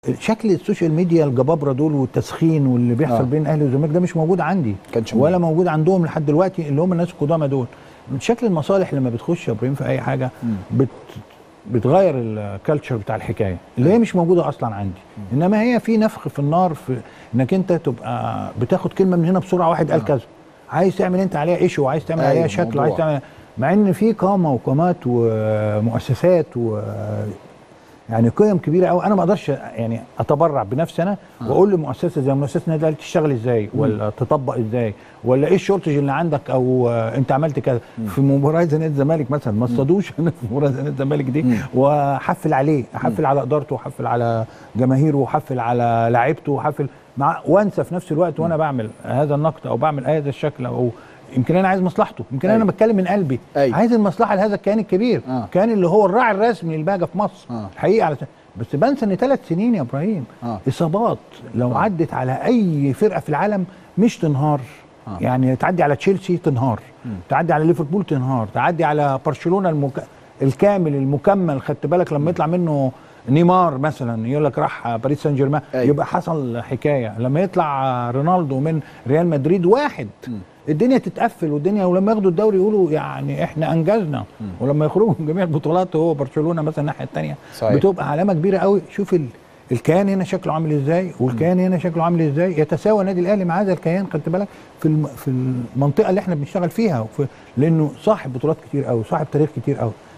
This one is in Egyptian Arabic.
شكل السوشيال ميديا الجبابره دول والتسخين واللي بيحصل آه. بين الاهلي والزمالك ده مش موجود عندي كانش ولا موجود. موجود عندهم لحد دلوقتي اللي هم الناس القدامى دول من شكل المصالح لما بتخش يا ابراهيم في اي حاجه بت بتغير الكالتشر بتاع الحكايه اللي هي مش موجوده اصلا عندي انما هي في نفخ في النار في انك انت تبقى بتاخد كلمه من هنا بسرعه واحد قال كذا عايز تعمل انت عليها ايشو وعايز تعمل أيوة، عليها شكل موضوع. وعايز تعمل مع ان في قامه وقامات ومؤسسات و يعني قيم كبيره قوي انا ما اقدرش يعني اتبرع بنفسي انا واقول لمؤسسه زي مؤسسه النادي الاهلي تشتغل ازاي ولا تطبق ازاي ولا ايه الشورتج اللي عندك او آه، انت عملت كذا في مباراه زي نادي الزمالك مثلا ما اصطادوش انا في مباراه زي نادي الزمالك دي واحفل عليه احفل على ادارته واحفل على جماهيره واحفل على لعيبته واحفل مع وانسى في نفس الوقت وانا بعمل هذا النقد او بعمل هذا الشكل او يمكن انا عايز مصلحته يمكن انا أيوة. بتكلم من قلبي أيوة. عايز المصلحه لهذا الكيان الكبير آه. كان اللي هو الراعي الرسمي للبهجه في مصر آه. الحقيقه على بس بنسى ان ثلاث سنين يا ابراهيم آه. اصابات لو عدت على اي فرقه في العالم مش تنهار آه. يعني تعدي على تشيلسي تنهار تعدي على ليفربول تنهار تعدي على برشلونه المك... الكامل المكمل خدت بالك لما يطلع منه نيمار مثلا يقول لك راح باريس سان جيرمان أيوة. يبقى حصل حكايه لما يطلع رونالدو من ريال مدريد واحد الدنيا تتقفل والدنيا ولما ياخدوا الدوري يقولوا يعني احنا انجزنا ولما يخرجوا من جميع البطولات هو برشلونه مثلا الناحيه الثانيه صحيح. بتبقى علامه كبيره قوي شوف ال... الكيان هنا شكله عامل ازاي والكيان هنا شكله عامل ازاي يتساوى النادي الاهلي مع هذا الكيان خدت بالك في الم... في المنطقه اللي احنا بنشتغل فيها وفي... لانه صاحب بطولات كتير قوي صاحب تاريخ كتير قوي